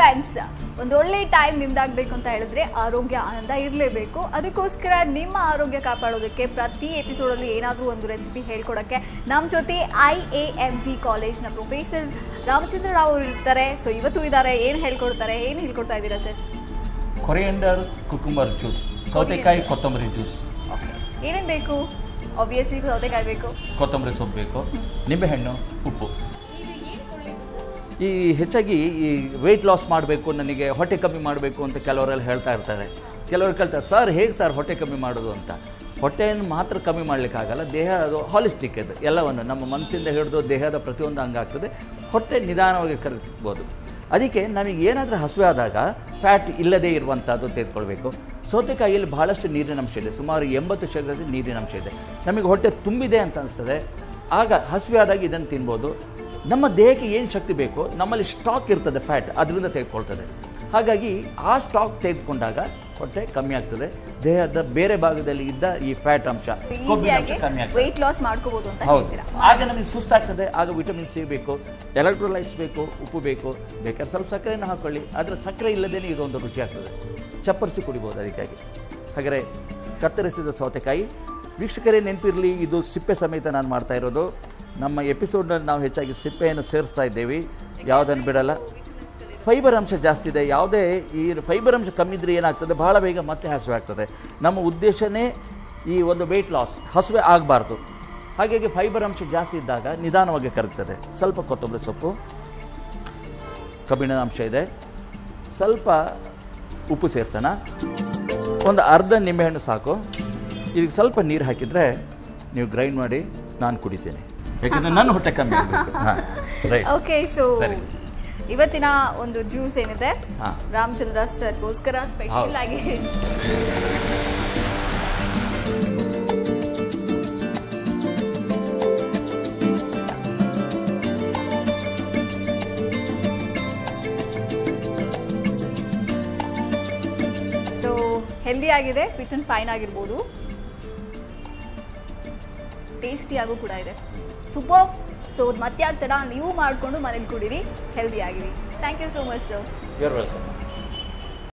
Friends ಒಂದೊಳ್ಳೆ time ನಿಮ್ದಾಗಬೇಕು ಅಂತ ಹೇಳಿದ್ರೆ ಆರೋಗ್ಯ ಆನಂದ ಇರಲೇಬೇಕು ಅದಕ್ಕೋಸ್ಕರ ನಿಮ್ಮ ಆರೋಗ್ಯ ಕಾಪಾಡೋದಕ್ಕೆ ಪ್ರತಿ ಎಪಿಸೋಡಲ್ಲಿ ಏನಾದರೂ ಒಂದು ರೆಸಿಪಿ ಹೇಳ್ಕೊಡಕ್ಕೆ ನಮ್ಮ ಜೊತೆ ಐ ಎ ಎಮ್ ಡಿ ಕಾಲೇಜ್ನ ಪ್ರೊಫೆಸರ್ ರಾಮಚಂದ್ರ ರಾವ್ ಅವರು ಇರ್ತಾರೆ ಸೊ ಇವತ್ತು ಇದ್ದಾರೆ ಏನು ಹೇಳ್ಕೊಡ್ತಾರೆ ಏನು ಹೇಳ್ಕೊಡ್ತಾ ಇದ್ದೀರಾ ಸರ್ ಕೊರಿಯಂಡರ್ ಕುಕುಂಬರ್ ಜ್ಯೂಸ್ ಸೌತೆಕಾಯಿ ಕೊತ್ತಂಬರಿ ಜ್ಯೂಸ್ ಓಕೆ ಏನೇನು ಬೇಕು ಆಬ್ವಿಯಸ್ಲಿ ಸೌತೆಕಾಯಿ ಬೇಕು ಕೊತ್ತಂಬರಿ ಸೊಪ್ಪು ಬೇಕು ನಿಂಬೆಹಣ್ಣು ಉಪ್ಪು ಈ ಹೆಚ್ಚಾಗಿ ಈ ವೆಯ್ಟ್ ಲಾಸ್ ಮಾಡಬೇಕು ನನಗೆ ಹೊಟ್ಟೆ ಕಮ್ಮಿ ಮಾಡಬೇಕು ಅಂತ ಕೆಲವರೆಲ್ಲ ಹೇಳ್ತಾ ಇರ್ತಾರೆ ಕೆಲವರು ಕೇಳ್ತಾರೆ ಸರ್ ಹೇಗೆ ಸರ್ ಹೊಟ್ಟೆ ಕಮ್ಮಿ ಮಾಡೋದು ಅಂತ ಹೊಟ್ಟೆಯನ್ನು ಮಾತ್ರ ಕಮ್ಮಿ ಮಾಡಲಿಕ್ಕಾಗಲ್ಲ ದೇಹ ಅದು ಹಾಲಿಸ್ಟಿಕ್ ಅದು ಎಲ್ಲವನ್ನು ನಮ್ಮ ಮನಸ್ಸಿಂದ ಹಿಡಿದು ದೇಹದ ಪ್ರತಿಯೊಂದು ಅಂಗ ಆಗ್ತದೆ ಹೊಟ್ಟೆ ನಿಧಾನವಾಗಿ ಕರಗ್ಬೋದು ಅದಕ್ಕೆ ನಮಗೆ ಏನಾದರೂ ಹಸಿವೆ ಆದಾಗ ಫ್ಯಾಟ್ ಇಲ್ಲದೇ ಇರುವಂಥದ್ದು ತೆಗೆದುಕೊಳ್ಬೇಕು ಸೌತೆಕಾಯಿಯಲ್ಲಿ ಬಹಳಷ್ಟು ನೀರಿನ ಅಂಶ ಇದೆ ಸುಮಾರು ಎಂಬತ್ತು ಶೇಕಡ ನೀರಿನ ಅಂಶ ಇದೆ ನಮಗೆ ಹೊಟ್ಟೆ ತುಂಬಿದೆ ಅಂತ ಅನಿಸ್ತದೆ ಆಗ ಹಸಿವೆ ಆದಾಗ ಇದನ್ನು ತಿನ್ಬೋದು ನಮ್ಮ ದೇಹಕ್ಕೆ ಏನು ಶಕ್ತಿ ಬೇಕು ನಮ್ಮಲ್ಲಿ ಸ್ಟಾಕ್ ಇರ್ತದೆ ಫ್ಯಾಟ್ ಅದರಿಂದ ತೆಗೆದುಕೊಳ್ತದೆ ಹಾಗಾಗಿ ಆ ಸ್ಟಾಕ್ ತೆಗೆದುಕೊಂಡಾಗ ಹೊಟ್ಟೆ ಕಮ್ಮಿ ಆಗ್ತದೆ ದೇಹದ ಬೇರೆ ಭಾಗದಲ್ಲಿ ಇದ್ದ ಈ ಫ್ಯಾಟ್ ಅಂಶ ಕೊಬ್ಬಿನ ಅಂಶ ಈಸಿಯಾಗಿ ಕಮ್ಮಿ ಆಗ್ತದೆ ವೆಯ್ಟ್ ಲಾಸ್ ಮಾಡ್ಕೋಬಹುದು ಅಂತ ಹೌದು ಹೇಳ್ತೀರಾ ಆಗ ನಮಗೆ ಸುಸ್ತಾಗ್ತದೆ ಆಗ ವಿಟಮಿನ್ ಸಿ ಬೇಕು ಎಲೆಕ್ಟ್ರೋಲೈಟ್ಸ್ ಬೇಕು ಉಪ್ಪು ಬೇಕು ಬೇಕಾದ್ರೆ ಸ್ವಲ್ಪ ಸಕ್ಕರೆಯನ್ನು ಹಾಕೊಳ್ಳಿ ಆದರೆ ಸಕ್ಕರೆ ಇಲ್ಲದೇ ಇದೊಂದು ರುಚಿ ಆಗ್ತದೆ ಚಪ್ಪರಿಸಿ ಕುಡಿಬೋದು ಅದಕ್ಕಾಗಿ ಹಾಗಾದರೆ ಕತ್ತರಿಸಿದ ಸೌತೆಕಾಯಿ ವೀಕ್ಷಕರೇ ನೆನಪಿರಲಿ ಇದು ಸಿಪ್ಪೆ ಸಮೇತ ನಾನು ಮಾಡ್ತಾ ಇರೋದು ನಮ್ಮ ಎಪಿಸೋಡ್ನಲ್ಲಿ ನಾವು ಹೆಚ್ಚಾಗಿ ಸಿಪ್ಪೆಯನ್ನು ಸೇರಿಸ್ತಾ ಇದ್ದೇವೆ ಯಾವುದನ್ನು ಬಿಡಲ್ಲ ಫೈಬರ್ ಅಂಶ ಜಾಸ್ತಿ ಇದೆ ಯಾವುದೇ ಈ ಫೈಬರ್ ಅಂಶ ಕಮ್ಮಿ ಇದ್ರೆ ಏನಾಗ್ತದೆ ಬಹಳ ಬೇಗ ಮತ್ತೆ ಹಸಿವೆ ಆಗ್ತದೆ ನಮ್ಮ ಉದ್ದೇಶನೇ ಈ ಒಂದು ವೆಯ್ಟ್ ಲಾಸ್ ಹಸಿವೆ ಆಗಬಾರ್ದು ಹಾಗಾಗಿ ಫೈಬರ್ ಅಂಶ ಜಾಸ್ತಿ ಇದ್ದಾಗ ನಿಧಾನವಾಗಿ ಕರಗ್ತದೆ ಸ್ವಲ್ಪ ಕೊತ್ತಂಬರಿ ಸೊಪ್ಪು ಕಬ್ಬಿಣದ ಅಂಶ ಇದೆ ಸ್ವಲ್ಪ ಉಪ್ಪು ಸೇರ್ಸೋಣ ಒಂದು ಅರ್ಧ ನಿಂಬೆಹಣ್ಣು ಸಾಕು ಇದಕ್ಕೆ ಸ್ವಲ್ಪ ನೀರು ಹಾಕಿದರೆ ನೀವು ಗ್ರೈಂಡ್ ಮಾಡಿ ನಾನು ಕುಡಿತೇನೆ ಯಾಕಂದರೆ ನನ್ನ ಹೊಟ್ಟೆ ಕಮ್ಮಿ ಆಗಬೇಕು ಹಾಂ ರೈಟ್ ಓಕೆ ಸೊ ಸರಿ. ಇವತ್ತಿನ ಒಂದು ಜ್ಯೂಸ್ ಏನಿದೆ ಹಾ. ರಾಮಚಂದ್ರ ಸರ್ಗೋಸ್ಕರ ಸ್ಪೆಷಲ್ ಹೌದು. ಆಗಿ ಸೊ ಹೆಲ್ದಿ ಆಗಿದೆ ಫಿಟ್ ಅಂಡ್ ಫೈನ್ ಆಗಿರ್ಬೋದು ಟೇಸ್ಟಿಯಾಗೂ ಕೂಡ ಇದೆ ಸೂಪರ್ ಸೊ ಮತ್ತೆ ಆಗ್ತಡ ನೀವು ಮಾಡಿಕೊಂಡು ಮನೇಲಿ ಕುಡೀರಿ ಹೆಲ್ದಿ ಆಗಿರಿ thank you so much sir You're welcome.